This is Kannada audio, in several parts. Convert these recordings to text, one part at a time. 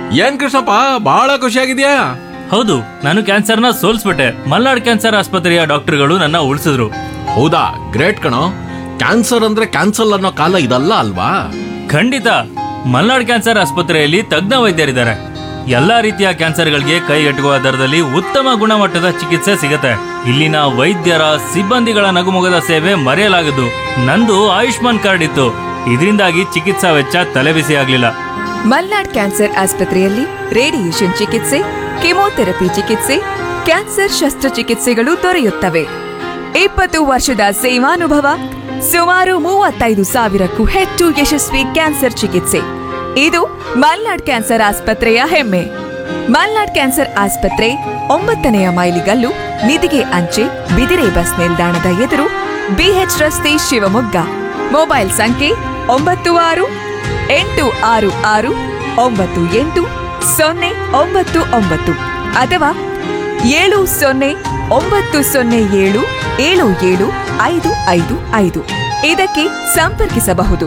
ಏನ್ ಕೃಷ್ಣಪ್ಪ ಬಹಳ ಖುಷಿಯಾಗಿದ್ಯಾ ಹೌದು ನಾನು ಕ್ಯಾನ್ಸರ್ನ ಸೋಲ್ಸ್ಬಿಟ್ಟೆ ಮಲ್ನಾಡ್ ಕ್ಯಾನ್ಸರ್ ಆಸ್ಪತ್ರೆಯ ಡಾಕ್ಟರ್ಗಳು ನನ್ನ ಉಳಿಸಿದ್ರು ಹೌದಾ ಗ್ರೇಟ್ ಕಣೋ ಕ್ಯಾನ್ಸರ್ ಅಂದ್ರೆ ಕ್ಯಾನ್ಸಲ್ ಅನ್ನೋ ಕಾಲ ಇದಲ್ಲ ಅಲ್ವಾ ಖಂಡಿತ ಮಲ್ನಾಡ್ ಕ್ಯಾನ್ಸರ್ ಆಸ್ಪತ್ರೆಯಲ್ಲಿ ತಜ್ಞ ವೈದ್ಯರಿದ್ದಾರೆ ಎಲ್ಲಾ ರೀತಿಯ ಕ್ಯಾನ್ಸರ್ಗಳಿಗೆ ಕೈಗೆಟುಕುವ ದರದಲ್ಲಿ ಉತ್ತಮ ಗುಣಮಟ್ಟದ ಚಿಕಿತ್ಸೆ ಸಿಗುತ್ತೆ ಇಲ್ಲಿನ ವೈದ್ಯರ ಸಿಬ್ಬಂದಿಗಳ ನಗುಮೊಗದ ಸೇವೆ ಮರೆಯಲಾಗದು ನಂದು ಆಯುಷ್ಮಾನ್ ಕಾರ್ಡ್ ಇತ್ತು ಇದರಿಂದಾಗಿ ಚಿಕಿತ್ಸಾ ವೆಚ್ಚ ತಲೆಬಿಸಿ ಆಗ್ಲಿಲ್ಲ ಮಲ್ನಾಡ್ ಕ್ಯಾನ್ಸರ್ ಆಸ್ಪತ್ರೆಯಲ್ಲಿ ರೇಡಿಯೇಷನ್ ಚಿಕಿತ್ಸೆ ಕೆಮೊಥೆರಪಿ ಚಿಕಿತ್ಸೆ ಕ್ಯಾನ್ಸರ್ ಶಸ್ತ್ರಚಿಕಿತ್ಸೆಗಳು ದೊರೆಯುತ್ತವೆ ಇಪ್ಪತ್ತು ವರ್ಷದ ಸೇವಾನುಭವ ಸುಮಾರು ಮೂವತ್ತೈದು ಸಾವಿರಕ್ಕೂ ಹೆಚ್ಚು ಯಶಸ್ವಿ ಕ್ಯಾನ್ಸರ್ ಚಿಕಿತ್ಸೆ ಇದು ಮಲ್ನಾಡ್ ಕ್ಯಾನ್ಸರ್ ಆಸ್ಪತ್ರೆಯ ಹೆಮ್ಮೆ ಮಲ್ನಾಡ್ ಕ್ಯಾನ್ಸರ್ ಆಸ್ಪತ್ರೆ ಒಂಬತ್ತನೆಯ ಮೈಲಿಗಲ್ಲು ನಿಧಿಗೆ ಅಂಚೆ ಬಿದಿರೆ ಬಸ್ ನಿಲ್ದಾಣದ ಎದುರು ಬಿಎಚ್ ರಸ್ತೆ ಶಿವಮೊಗ್ಗ ಮೊಬೈಲ್ ಸಂಖ್ಯೆ ಒಂಬತ್ತು ಆರು ಎಂಟು ಆರು ಆರು ಒಂಬತ್ತು ಎಂಟು ಸೊನ್ನೆ ಒಂಬತ್ತು ಒಂಬತ್ತು ಅಥವಾ ಏಳು ಸೊನ್ನೆ ಒಂಬತ್ತು ಸೊನ್ನೆ ಏಳು ಏಳು ಏಳು ಐದು ಐದು ಐದು ಇದಕ್ಕೆ ಸಂಪರ್ಕಿಸಬಹುದು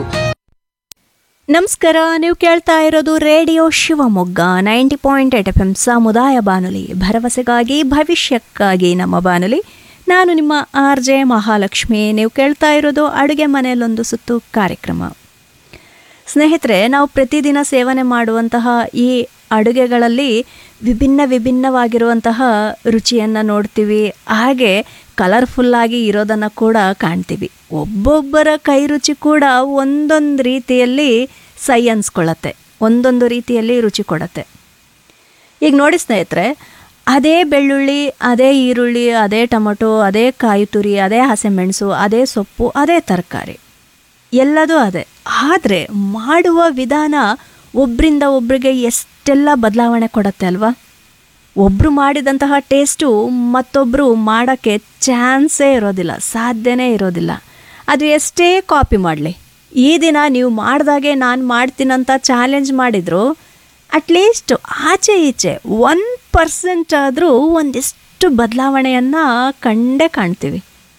ನಮಸ್ಕಾರ ನೀವು ಕೇಳ್ತಾ ಇರೋದು radio Shivamogga ninety point eight F M ಸಮುದಾಯ ಬಾನುಲಿ ಭರವಸೆಗಾಗಿ ಭವಿಷ್ಯಕ್ಕಾಗಿ ನಮ್ಮ ಬಾನುಲಿ ನಾನು ನಿಮ್ಮ ಆರ್ ಜೆ ಮಹಾಲಕ್ಷ್ಮಿ ನೀವು ಕೇಳ್ತಾ ಇರೋದು ಅಡುಗೆ ಮನೆಯಲ್ಲೊಂದು ಸುತ್ತು ಕಾರ್ಯಕ್ರಮ ಸ್ನೇಹಿತರೆ ನಾವು ಪ್ರತಿದಿನ ಸೇವನೆ ಮಾಡುವಂತಹ ಈ ಅಡುಗೆಗಳಲ್ಲಿ ವಿಭಿನ್ನ ವಿಭಿನ್ನವಾಗಿರುವಂತಹ ರುಚಿಯನ್ನು ನೋಡ್ತೀವಿ ಹಾಗೆ ಕಲರ್ಫುಲ್ಲಾಗಿ ಇರೋದನ್ನು ಕೂಡ ಕಾಣ್ತೀವಿ ಒಬ್ಬೊಬ್ಬರ ಕೈ ರುಚಿ ಕೂಡ ಒಂದೊಂದು ರೀತಿಯಲ್ಲಿ ಸೈ ಅನ್ಸ್ಕೊಳ್ಳತ್ತೆ ಒಂದೊಂದು ರೀತಿಯಲ್ಲಿ ರುಚಿ ಕೊಡತ್ತೆ ಈಗ ನೋಡಿ ಸ್ನೇಹಿತರೆ ಅದೇ ಬೆಳ್ಳುಳ್ಳಿ ಅದೇ ಈರುಳ್ಳಿ ಅದೇ ಟೊಮಟೊ ಅದೇ ಕಾಯಿ ತುರಿ ಅದೇ ಹಸಿಮೆಣಸು ಅದೇ ಸೊಪ್ಪು ಅದೇ ತರಕಾರಿ ಎಲ್ಲದೂ ಅದೇ ಆದರೆ ಮಾಡುವ ವಿಧಾನ ಒಬ್ಬರಿಂದ ಒಬ್ಬರಿಗೆ ಎಷ್ಟೆಲ್ಲ ಬದಲಾವಣೆ ಕೊಡುತ್ತೆ ಅಲ್ವಾ ಒಬ್ಬರು ಮಾಡಿದಂತಹ ಟೇಸ್ಟು ಮತ್ತೊಬ್ಬರು ಮಾಡೋಕ್ಕೆ ಚಾನ್ಸೇ ಇರೋದಿಲ್ಲ ಸಾಧ್ಯನೇ ಇರೋದಿಲ್ಲ ಅದು ಎಷ್ಟೇ ಕಾಪಿ ಮಾಡಲಿ ಈ ದಿನ ನೀವು ಮಾಡ್ದಾಗೆ ನಾನು ಮಾಡ್ತೀನಂತ ಚಾಲೆಂಜ್ ಮಾಡಿದ್ರು ಅಟ್ಲೀಸ್ಟ್ ಆಚೆ ಈಚೆ ಒನ್ ಪರ್ಸೆಂಟ್ ಆದರೂ ಒಂದಿಷ್ಟು ಬದಲಾವಣೆಯನ್ನು ಕಂಡೇ ಕಾಣ್ತೀವಿ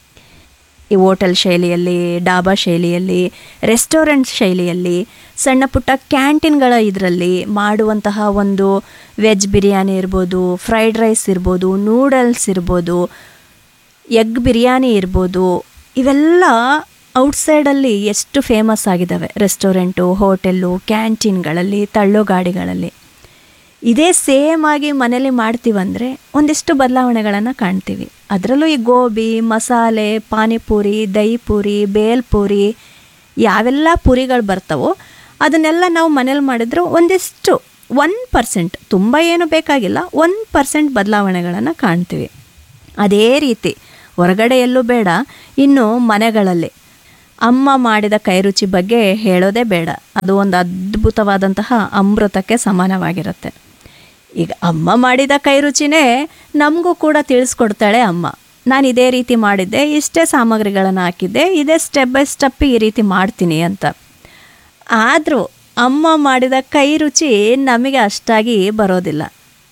ಈ ಹೋಟೆಲ್ ಶೈಲಿಯಲ್ಲಿ ಡಾಬಾ ಶೈಲಿಯಲ್ಲಿ ರೆಸ್ಟೋರೆಂಟ್ ಶೈಲಿಯಲ್ಲಿ ಸಣ್ಣ ಪುಟ್ಟ ಕ್ಯಾಂಟೀನ್ಗಳ ಇದರಲ್ಲಿ ಮಾಡುವಂತಹ ಒಂದು ವೆಜ್ ಬಿರಿಯಾನಿ ಇರ್ಬೋದು ಫ್ರೈಡ್ ರೈಸ್ ಇರ್ಬೋದು ನೂಡಲ್ಸ್ ಇರ್ಬೋದು ಎಗ್ ಬಿರಿಯಾನಿ ಇರ್ಬೋದು ಇವೆಲ್ಲ ಔಟ್ಸೈಡಲ್ಲಿ ಎಷ್ಟು ಫೇಮಸ್ ಆಗಿದ್ದಾವೆ ರೆಸ್ಟೋರೆಂಟು ಹೋಟೆಲ್ಲು ಕ್ಯಾಂಟೀನ್ಗಳಲ್ಲಿ ತಳ್ಳೋ ಗಾಡಿಗಳಲ್ಲಿ ಇದೇ ಸೇಮ್ ಆಗಿ ಮನೇಲಿ ಮಾಡ್ತೀವಂದರೆ ಒಂದಿಷ್ಟು ಬದಲಾವಣೆಗಳನ್ನು ಕಾಣ್ತೀವಿ ಅದರಲ್ಲೂ ಈ ಗೋಬಿ ಮಸಾಲೆ ಪಾನಿಪುರಿ ದಹಿ ಪೂರಿ ಬೇಲ್ಪೂರಿ ಯಾವೆಲ್ಲ ಪುರಿಗಳು ಬರ್ತಾವೋ ಅದನ್ನೆಲ್ಲ ನಾವು ಮನೇಲಿ ಮಾಡಿದ್ರೆ ಒಂದಿಷ್ಟು ಒನ್ ಪರ್ಸೆಂಟ್ ತುಂಬ ಏನು ಬೇಕಾಗಿಲ್ಲ ಒನ್ ಪರ್ಸೆಂಟ್ ಬದಲಾವಣೆಗಳನ್ನು ಕಾಣ್ತೀವಿ ಅದೇ ರೀತಿ ಹೊರಗಡೆ ಎಲ್ಲೂ ಬೇಡ ಇನ್ನು ಮನೆಗಳಲ್ಲಿ ಅಮ್ಮ ಮಾಡಿದ ಕೈರುಚಿ ಬಗ್ಗೆ ಹೇಳೋದೇ ಬೇಡ ಅದು ಒಂದು ಅದ್ಭುತವಾದಂತಹ ಅಮೃತಕ್ಕೆ ಸಮಾನವಾಗಿರುತ್ತೆ ಈಗ ಅಮ್ಮ ಮಾಡಿದ ಕೈರುಚಿನೇ ನಮಗೂ ಕೂಡ ತಿಳಿಸ್ಕೊಡ್ತಾಳೆ ಅಮ್ಮ ನಾನು ಇದೇ ರೀತಿ ಮಾಡಿದ್ದೆ ಇಷ್ಟೇ ಸಾಮಗ್ರಿಗಳನ್ನು ಹಾಕಿದ್ದೆ ಇದೇ ಸ್ಟೆಪ್ ಬೈ ಸ್ಟೆಪ್ ಈ ರೀತಿ ಮಾಡ್ತೀನಿ ಅಂತ ಆದರೂ ಅಮ್ಮ ಮಾಡಿದ ಕೈ ರುಚಿ ನಮಗೆ ಅಷ್ಟಾಗಿ ಬರೋದಿಲ್ಲ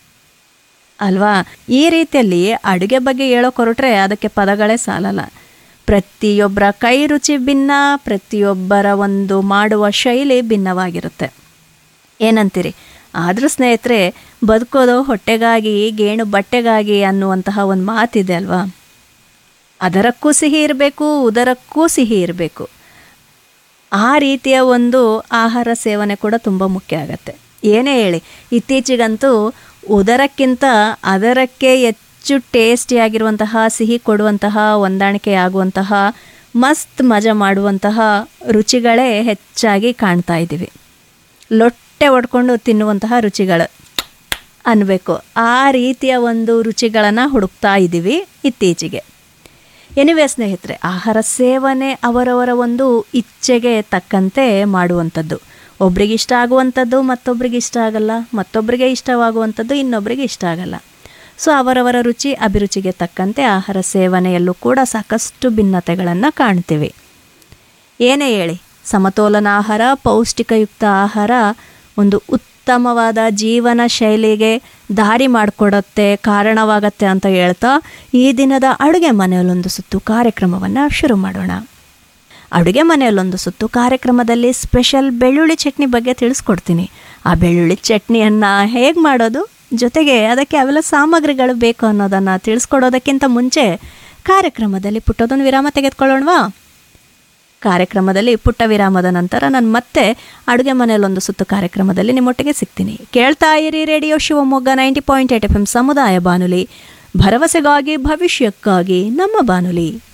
ಅಲ್ವಾ ಈ ರೀತಿಯಲ್ಲಿ ಅಡುಗೆ ಬಗ್ಗೆ ಹೇಳೋಕೆ ಹೊರಟ್ರೆ ಅದಕ್ಕೆ ಪದಗಳೇ ಸಾಲಲ್ಲ ಪ್ರತಿಯೊಬ್ಬರ ಕೈ ರುಚಿ ಭಿನ್ನ ಪ್ರತಿಯೊಬ್ಬರ ಒಂದು ಮಾಡುವ ಶೈಲಿ ಭಿನ್ನವಾಗಿರುತ್ತೆ ಏನಂತೀರಿ ಆದರೂ ಸ್ನೇಹಿತರೆ ಬದುಕೋದು ಹೊಟ್ಟೆಗಾಗಿ ಗೇಣು ಬಟ್ಟೆಗಾಗಿ ಅನ್ನುವಂತಹ ಒಂದು ಮಾತಿದೆ ಅಲ್ವಾ ಅದರಕ್ಕೂ ಸಿಹಿ ಇರಬೇಕು ಉದರಕ್ಕೂ ಸಿಹಿ ಇರಬೇಕು ಆ ರೀತಿಯ ಒಂದು ಆಹಾರ ಸೇವನೆ ಕೂಡ ತುಂಬ ಮುಖ್ಯ ಆಗತ್ತೆ ಏನೇ ಹೇಳಿ ಇತ್ತೀಚೆಗಂತೂ ಉದರಕ್ಕಿಂತ ಅದರಕ್ಕೆ ಹೆಚ್ಚು ಟೇಸ್ಟಿಯಾಗಿರುವಂತಹ ಸಿಹಿ ಕೊಡುವಂತಹ ಹೊಂದಾಣಿಕೆ ಆಗುವಂತಹ ಮಸ್ತ್ ಮಜಾ ಮಾಡುವಂತಹ ರುಚಿಗಳೇ ಹೆಚ್ಚಾಗಿ ಕಾಣ್ತಾ ಇದ್ದೀವಿ ಲೊಟ್ಟೆ ಹೊಡ್ಕೊಂಡು ತಿನ್ನುವಂತಹ ರುಚಿಗಳು ಅನ್ನಬೇಕು ಆ ರೀತಿಯ ಒಂದು ರುಚಿಗಳನ್ನು ಹುಡುಕ್ತಾ ಇದ್ದೀವಿ ಇತ್ತೀಚೆಗೆ ಎನಿವೆ ಸ್ನೇಹಿತರೆ ಆಹಾರ ಸೇವನೆ ಅವರವರ ಒಂದು ಇಚ್ಛೆಗೆ ತಕ್ಕಂತೆ ಮಾಡುವಂಥದ್ದು ಒಬ್ರಿಗೆ ಇಷ್ಟ ಆಗುವಂಥದ್ದು ಮತ್ತೊಬ್ಬರಿಗೆ ಇಷ್ಟ ಆಗಲ್ಲ ಮತ್ತೊಬ್ಬರಿಗೆ ಇಷ್ಟವಾಗುವಂಥದ್ದು ಇನ್ನೊಬ್ಬರಿಗೆ ಇಷ್ಟ ಆಗಲ್ಲ ಸೊ ಅವರವರ ರುಚಿ ಅಭಿರುಚಿಗೆ ತಕ್ಕಂತೆ ಆಹಾರ ಸೇವನೆಯಲ್ಲೂ ಕೂಡ ಸಾಕಷ್ಟು ಭಿನ್ನತೆಗಳನ್ನು ಕಾಣ್ತೀವಿ ಏನೇ ಹೇಳಿ ಸಮತೋಲನ ಆಹಾರ ಪೌಷ್ಟಿಕಯುಕ್ತ ಆಹಾರ ಒಂದು ಉತ್ತಮವಾದ ಜೀವನ ಶೈಲಿಗೆ ದಾರಿ ಮಾಡಿಕೊಡುತ್ತೆ ಕಾರಣವಾಗತ್ತೆ ಅಂತ ಹೇಳ್ತಾ ಈ ದಿನದ ಅಡುಗೆ ಮನೆಯಲ್ಲೊಂದು ಸುತ್ತು ಕಾರ್ಯಕ್ರಮವನ್ನು ಶುರು ಮಾಡೋಣ ಅಡುಗೆ ಮನೆಯಲ್ಲೊಂದು ಸುತ್ತು ಕಾರ್ಯಕ್ರಮದಲ್ಲಿ ಸ್ಪೆಷಲ್ ಬೆಳ್ಳುಳ್ಳಿ ಚಟ್ನಿ ಬಗ್ಗೆ ತಿಳಿಸ್ಕೊಡ್ತೀನಿ ಆ ಬೆಳ್ಳುಳ್ಳಿ ಚಟ್ನಿಯನ್ನು ಹೇಗೆ ಮಾಡೋದು ಜೊತೆಗೆ ಅದಕ್ಕೆ ಅವೆಲ್ಲ ಸಾಮಗ್ರಿಗಳು ಬೇಕು ಅನ್ನೋದನ್ನು ತಿಳಿಸ್ಕೊಡೋದಕ್ಕಿಂತ ಮುಂಚೆ ಕಾರ್ಯಕ್ರಮದಲ್ಲಿ ಪುಟ್ಟದೊಂದು ವಿರಾಮ ತೆಗೆದುಕೊಳ್ಳೋಣವಾ ಕಾರ್ಯಕ್ರಮದಲ್ಲಿ ಪುಟ್ಟ ವಿರಾಮದ ನಂತರ ನಾನು ಮತ್ತೆ ಅಡುಗೆ ಮನೆಯಲ್ಲೊಂದು ಸುತ್ತು ಕಾರ್ಯಕ್ರಮದಲ್ಲಿ ನಿಮ್ಮೊಟ್ಟಿಗೆ ಸಿಗ್ತೀನಿ ಕೇಳ್ತಾ ಇರಿ radio Shivamogga ninety point eight F M ಸಮುದಾಯ ಬಾನುಲಿ ಭರವಸೆಗಾಗಿ ಭವಿಷ್ಯಕ್ಕಾಗಿ ನಮ್ಮ ಬಾನುಲಿ